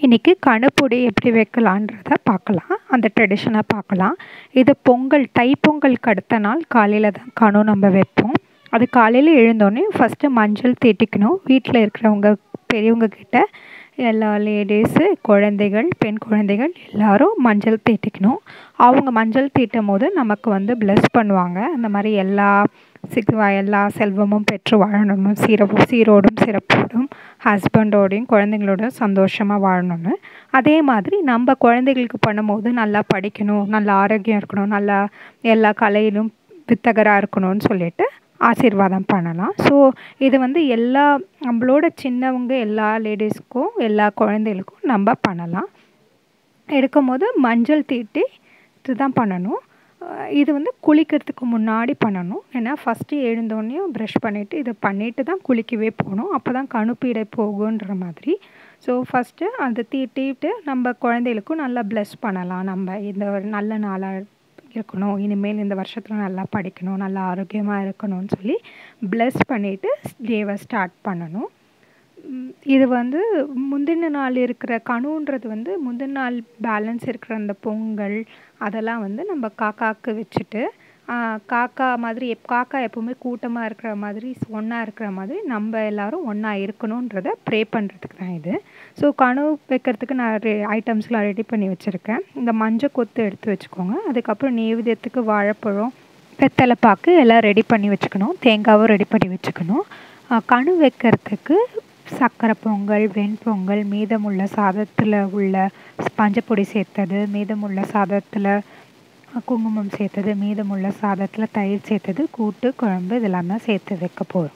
இன்றைக்கி கணுப்பொடி எப்படி வைக்கலான்றத பார்க்கலாம் அந்த ட்ரெடிஷனை பார்க்கலாம் இது பொங்கல் தைப்பொங்கலுக்கு அடுத்த நாள் காலையில் தான் கணு நம்ம வைப்போம் அது காலையில் எழுந்தோடனே ஃபஸ்ட்டு மஞ்சள் தீட்டிக்கணும் வீட்டில் இருக்கிறவங்க பெரியவங்க கிட்ட எல்லா லேடீஸு குழந்தைகள் பெண் குழந்தைகள் எல்லோரும் மஞ்சள் தீட்டிக்கணும் அவங்க மஞ்சள் தீட்டும் போது நமக்கு வந்து ப்ளெஸ் பண்ணுவாங்க அந்த மாதிரி எல்லா சிக்குவா எல்லா செல்வமும் பெற்று வாழணும் சீர சீரோடும் சிறப்போடும் ஹஸ்பண்டோடையும் குழந்தைங்களோட சந்தோஷமாக வாழணும்னு அதே மாதிரி நம்ம குழந்தைகளுக்கு பண்ணும்போது நல்லா படிக்கணும் நல்லா ஆரோக்கியம் இருக்கணும் நல்லா எல்லா கலையிலும் வித்தகராக இருக்கணும்னு சொல்லிட்டு ஆசீர்வாதம் பண்ணலாம் ஸோ இது வந்து எல்லா நம்மளோட சின்னவங்க எல்லா லேடிஸ்க்கும் எல்லா குழந்தைகளுக்கும் நம்ம பண்ணலாம் எடுக்கும் போது மஞ்சள் தீட்டி இதுதான் பண்ணணும் இது வந்து குளிக்கிறதுக்கு முன்னாடி பண்ணணும் ஏன்னா ஃபஸ்ட்டு எழுந்தோடனையும் ப்ரஷ் பண்ணிவிட்டு இதை பண்ணிவிட்டு தான் குளிக்கவே போகணும் அப்போ தான் கணுப்பீடை போகுன்ற மாதிரி ஸோ ஃபஸ்ட்டு அதை தீட்டிட்டு நம்ம குழந்தைகளுக்கும் நல்லா ப்ளெஸ் பண்ணலாம் நம்ம இந்த ஒரு நல்ல நாளாக இருக்கணும் இனிமேல் இந்த வருஷத்தில் நல்லா படிக்கணும் நல்லா ஆரோக்கியமாக இருக்கணும்னு சொல்லி ப்ளெஸ் பண்ணிவிட்டு டேவை ஸ்டார்ட் பண்ணணும் இது வந்து முந்தின நாள் இருக்கிற கணுன்றது வந்து முந்தின நாள் பேலன்ஸ் இருக்கிற அந்த பொங்கல் அதெல்லாம் வந்து நம்ம காக்காவுக்கு வச்சுட்டு காக்கா மாதிரி எப் காக்கா எப்போவுமே கூட்டமாக இருக்கிற மாதிரி ஒன்றா இருக்கிற மாதிரி நம்ம எல்லோரும் ஒன்றா இருக்கணுன்றத ப்ரே பண்ணுறதுக்கு தான் இது ஸோ கனு வைக்கிறதுக்கு நான் ரெ ஐட்டம்ஸ்லாம் ரெடி பண்ணி வச்சுருக்கேன் இந்த மஞ்சள் கொத்து எடுத்து வச்சுக்கோங்க அதுக்கப்புறம் நெய்வேத்தியத்துக்கு வாழைப்பழம் வெத்தலை பாக்கு எல்லாம் ரெடி பண்ணி வச்சுக்கணும் தேங்காவும் ரெடி பண்ணி வச்சுக்கணும் கனு வைக்கிறதுக்கு சக்கரை பொங்கல் வெண்பொங்கல் மீதமுள்ள சாதத்தில் உள்ள பஞ்சப்பொடி சேர்த்தது மீதமுள்ள சாதத்தில் குங்குமம் சேர்த்தது மீதமுள்ள சாதத்தில் தயிர் சேர்த்தது கூட்டு குழம்பு இதெல்லாம் தான் சேர்த்து வைக்க போகிறோம்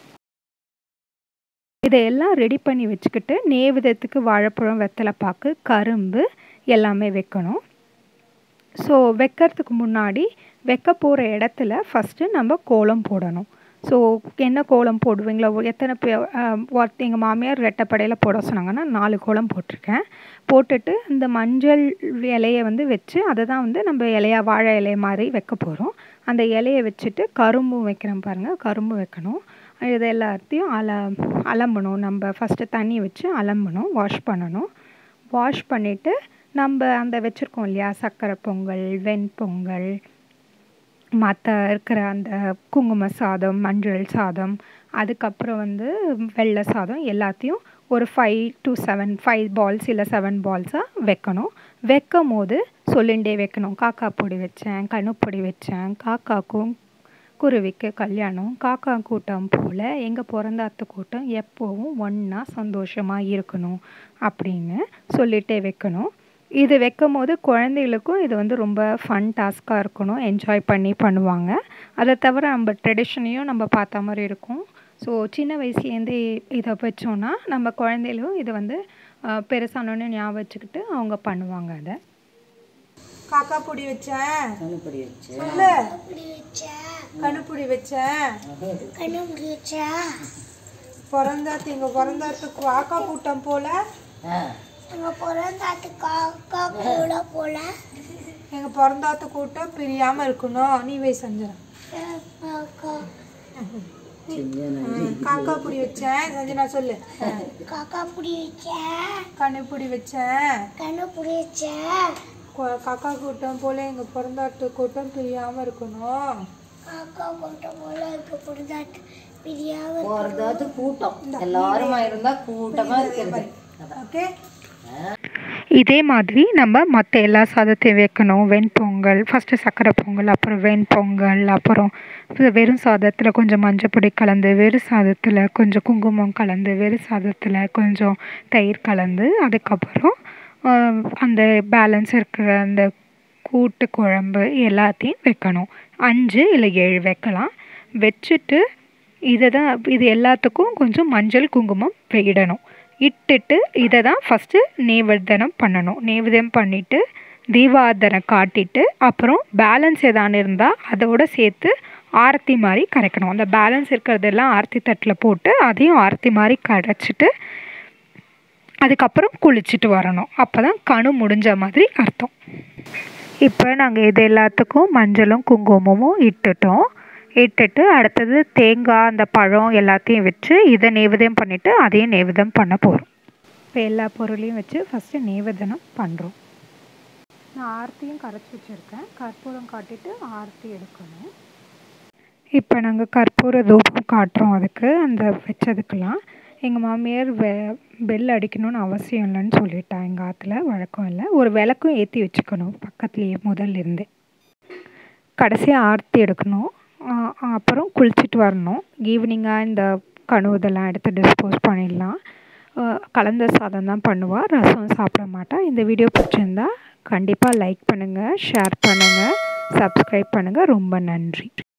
இதையெல்லாம் ரெடி பண்ணி வச்சுக்கிட்டு நேவிதத்துக்கு வாழைப்பழம் வெத்தலைப்பாக்கு கரும்பு எல்லாமே வைக்கணும் ஸோ வைக்கிறதுக்கு முன்னாடி வைக்க போகிற இடத்துல ஃபஸ்ட்டு நம்ம கோலம் போடணும் ஸோ என்ன கோலம் போடுவீங்களோ எத்தனை பே எங்கள் மாமியார் ரெட்டைப்படையில் போட சொன்னாங்கன்னா நாலு கோலம் போட்டிருக்கேன் போட்டுட்டு இந்த மஞ்சள் இலையை வந்து வச்சு அதை தான் வந்து நம்ம இலையா வாழை இலைய மாதிரி வைக்க போகிறோம் அந்த இலையை வச்சுட்டு கரும்பும் வைக்கிறோம் பாருங்கள் கரும்பு வைக்கணும் இது எல்லாத்தையும் அல அலம்பணும் நம்ம ஃபஸ்ட்டு தண்ணி வச்சு அலம்பணும் வாஷ் பண்ணணும் வாஷ் பண்ணிவிட்டு நம்ம அந்த வச்சுருக்கோம் இல்லையா சர்க்கரை பொங்கல் வெண்பொங்கல் மற்ற இருக்கிற அந்த குங்கும சாதம் மஞ்சள் சாதம் அதுக்கப்புறம் வந்து வெள்ளை சாதம் எல்லாத்தையும் ஒரு five to seven five balls இல்லை செவன் பால்ஸாக வைக்கணும் வைக்கும் போது சொல்லிண்டே வைக்கணும் காக்கா பொடி வச்சேன் கணுப்பொடி வச்சேன் காக்காக்கும் குருவிக்கு கல்யாணம் காக்கா கூட்டம் போல் எங்கள் பிறந்த அத்தை கூட்டம் எப்போவும் ஒன்றா சந்தோஷமாக இருக்கணும் அப்படின்னு சொல்லிகிட்டே வைக்கணும் இது வைக்கும் போது குழந்தைகளுக்கும் இது வந்து ரொம்ப ஃபன் டாஸ்க்காக இருக்கணும் என்ஜாய் பண்ணி பண்ணுவாங்க அதை தவிர நம்ம ட்ரெடிஷனையும் நம்ம பார்த்த மாதிரி இருக்கும் ஸோ சின்ன வயசுலேருந்தே இதை வச்சோன்னா நம்ம குழந்தைகளும் இதை வந்து பெருசானோன்னு ஞாபகம் வச்சுக்கிட்டு அவங்க பண்ணுவாங்க அதை காக்கா பொடி வச்சேன் கணுப்பொடி வச்சு சொல்லு கணுப்புடி வச்சேன் பிறந்தாத்து எங்க பிறந்தாத்துக்கு காக்கா கூட்டம் போல எங்க பிறந்தாத்து காக்கா கூட போல எங்க பிறந்தாத்து கூட்டம் பிரியாம இருக்கணும் நீ வை சஞ்சனா காக்கா காக்கா பொடி வச்சேன் சஞ்சனா சொல்லு காக்கா புடி வச்சேன் கணுப்புடி வச்சேன் கண்ணு புடி வச்சேன் கொ- காக்கா கூட்டம் போல எங்க பிறந்தாட்டு கூட்டம் பிரியாம இருக்கணும் காக்கா கொண்ட போல இருக்க பிறந்தாத்து பிரியாம போறதாவது கூட்டம் எல்லாருமா இருந்தா கூட்டமா இருக்கிறது ஓகே இதே மாதிரி நம்ம மற்ற எல்லா சாதத்தையும் வைக்கணும் வெண்பொங்கல் ஃபஸ்ட்டு சக்கரை பொங்கல் அப்புறம் வெண்பொங்கல் அப்புறம் இது வெறும் சாதத்தில் கொஞ்சம் மஞ்சப்பொடி கலந்து வெறும் சாதத்தில் கொஞ்சம் குங்குமம் கலந்து வெறும் சாதத்தில் கொஞ்சம் தயிர் கலந்து அதுக்கப்புறம் ஆஹ், அந்த பேலன்ஸ் இருக்கிற அந்த கூட்டு குழம்பு எல்லாத்தையும் வைக்கணும் அஞ்சு இல்லை ஏழு வைக்கலாம் வச்சுட்டு இதை தான் இது எல்லாத்துக்கும் கொஞ்சம் மஞ்சள் குங்குமம் இடணும் இட்டுட்டு இதை தான் ஃபஸ்ட்டு நேவேதனம் பண்ணணும் நேவேதனம் பண்ணிவிட்டு தீபாதனை காட்டிட்டு அப்புறம் பேலன்ஸ் எதான்னு இருந்தால் அதோட சேர்த்து ஆரத்தி மாதிரி கரைக்கணும் அந்த பேலன்ஸ் இருக்கிறதெல்லாம் ஆரத்தி தட்டில் போட்டு அதையும் ஆரத்தி மாதிரி கரைச்சிட்டு அதுக்கப்புறம் குளிச்சுட்டு வரணும் அப்போ தான் கணு முடிஞ்ச மாதிரி அர்த்தம் இப்போ நாங்கள் இது எல்லாத்துக்கும் மஞ்சளும் குங்குமமும் இட்டுட்டோம் இட்டுட்டு அடுத்தது தேங்காய் அந்த பழம் எல்லாத்தையும் வச்சு இதை நெய்வேத்தியம் பண்ணிவிட்டு அதையும் நெய்வேத்தியம் பண்ண போகிறோம் இப்போ எல்லா பொருளையும் வச்சு ஃபஸ்ட்டு நேவேதனம் பண்ணுறோம் நான் ஆரத்தியும் கரைச்சி வச்சுருக்கேன் கற்பூரம் காட்டிட்டு ஆரத்தி எடுக்கணும் இப்போ நாங்கள் கற்பூர தூபம் காட்டுறோம் அதுக்கு அந்த வச்சதுக்கெலாம் எங்கள் மாமியார் வெ பெல் அடிக்கணும்னு அவசியம் இல்லைன்னு சொல்லிட்டா எங்கள் ஆற்றுல வழக்கம் இல்லை ஒரு விளக்கும் ஏற்றி வச்சுக்கணும் பக்கத்துலேயே முதல்ல இருந்து கடைசியாக ஆரத்தி எடுக்கணும் ஆ, அப்புறம் குளிச்சுட்டு வரணும் ஈவினிங்காக இந்த கனவு இதெல்லாம் எடுத்து டிஸ்போஸ் பண்ணிடலாம் ஆ, கலந்த சாதம் தான் பண்ணுவாள் ரசம் சாப்பிட மாட்டா இந்த வீடியோ பிடிச்சிருந்தா கண்டிப்பாக லைக் பண்ணுங்கள் ஷேர் பண்ணுங்கள் சப்ஸ்கிரைப் பண்ணுங்கள் ரொம்ப நன்றி